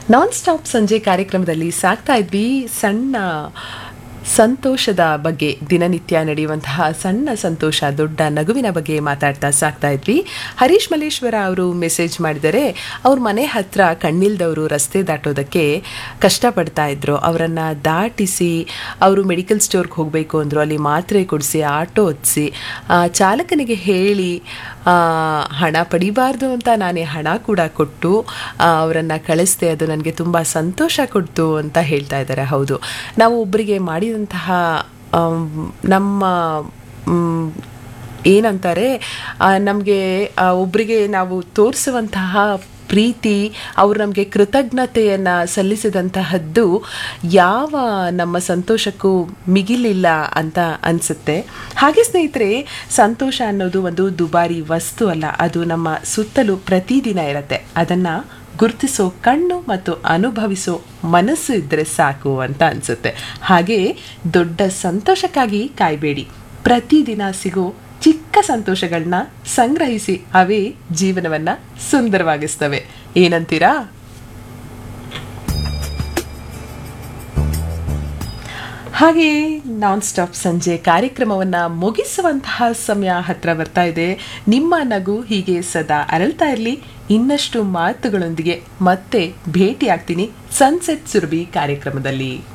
non stop ಸಂಜೆ ಕಾರ್ಯಕ್ರಮದಲ್ಲಿ ಸಾಕ್ತಾ ಇದ್ವಿ ಸಣ್ಣ ಸಂತೋಷದ ಬಗ್ಗೆ ದಿನನಿತ್ಯ ನಡೆಯುವಂತಹ ಸಣ್ಣ ಸಂತೋಷ ದೊಡ್ಡ ನಗುವಿನ ಬಗ್ಗೆ ಮಾತಾಡ್ತಾ ಸಾಕ್ತಾ ಇದ್ವಿ ಹರೀಶ್ ಮಲ್ಲೇಶ್ವರ ಅವರು ಮೆಸೇಜ್ ಮಾಡಿದರೆ ಅವ್ರ ಮನೆ ಹತ್ರ ಕಣ್ಣಿಲ್ದವರು ರಸ್ತೆ ದಾಟೋದಕ್ಕೆ ಕಷ್ಟಪಡ್ತಾ ಇದ್ರು ಅವರನ್ನು ದಾಟಿಸಿ ಅವರು ಮೆಡಿಕಲ್ ಸ್ಟೋರ್ಗೆ ಹೋಗಬೇಕು ಅಂದರು ಅಲ್ಲಿ ಮಾತ್ರೆ ಕೊಡಿಸಿ ಆಟೋ ಹೊತ್ತಿಸಿ ಚಾಲಕನಿಗೆ ಹೇಳಿ ಆ, ಹಣ ಪಡಿಬಾರ್ದು ಅಂತ ನಾನೇ ಹಣ ಕೂಡ ಕೊಟ್ಟು ಅವರನ್ನು ಕಳಿಸ್ದೆ ಅದು ನನಗೆ ತುಂಬ ಸಂತೋಷ ಕೊಡ್ತು ಅಂತ ಹೇಳ್ತಾ ಇದ್ದಾರೆ ಹೌದು ನಾವು ಒಬ್ಬರಿಗೆ ಮಾಡಿದಂತಹ ಆಮ್, ನಮ್ಮ ಮ್, ಏನಂತಾರೆ ನಮಗೆ ಒಬ್ಬರಿಗೆ ನಾವು ತೋರಿಸುವಂತಹ ಪ್ರೀತಿ ಅವರು ನಮಗೆ ಕೃತಜ್ಞತೆಯನ್ನು ಸಲ್ಲಿಸಿದಂತಹದ್ದು ಯಾವ ನಮ್ಮ ಸಂತೋಷಕ್ಕೂ ಮಿಗಿಲಿಲ್ಲ ಅಂತ ಅನಿಸುತ್ತೆ ಹಾಗೆ ಸ್ನೇಹಿತರೆ ಸಂತೋಷ ಅನ್ನೋದು ಒಂದು ದುಬಾರಿ ವಸ್ತು ಅಲ್ಲ ಅದು ನಮ್ಮ ಸುತ್ತಲೂ ಪ್ರತಿದಿನ ಇರುತ್ತೆ ಅದನ್ನು ಗುರುತಿಸೋ ಕಣ್ಣು ಮತ್ತು ಅನುಭವಿಸೋ ಮನಸ್ಸು ಇದ್ದರೆ ಸಾಕು ಅಂತ ಅನಿಸುತ್ತೆ ಹಾಗೆ ದೊಡ್ಡ ಸಂತೋಷಕ್ಕಾಗಿ ಕಾಯಬೇಡಿ ಪ್ರತಿದಿನ ಸಿಗೋ ಚಿಕ್ಕ ಸಂತೋಷಗಳನ್ನ ಸಂಗ್ರಹಿಸಿ ಅವೇ ಜೀವನವನ್ನ ಸುಂದರವಾಗಿಸ್ತವೆ ಏನಂತೀರಾ ಹಾಗೆ ನಾನ್ ಸ್ಟಾಪ್ ಸಂಜೆ ಕಾರ್ಯಕ್ರಮವನ್ನು ಮುಗಿಸುವಂತಹ ಸಮಯ ಹತ್ರ ಬರ್ತಾ ಇದೆ ನಿಮ್ಮ ನಗು ಹೀಗೆ ಸದಾ ಅರಳ್ತಾ ಇರಲಿ ಇನ್ನಷ್ಟು ಮಾತುಗಳೊಂದಿಗೆ ಮತ್ತೆ ಭೇಟಿ ಆಗ್ತೀನಿ ಸನ್ಸೆಟ್ ಸುರಭಿ ಕಾರ್ಯಕ್ರಮದಲ್ಲಿ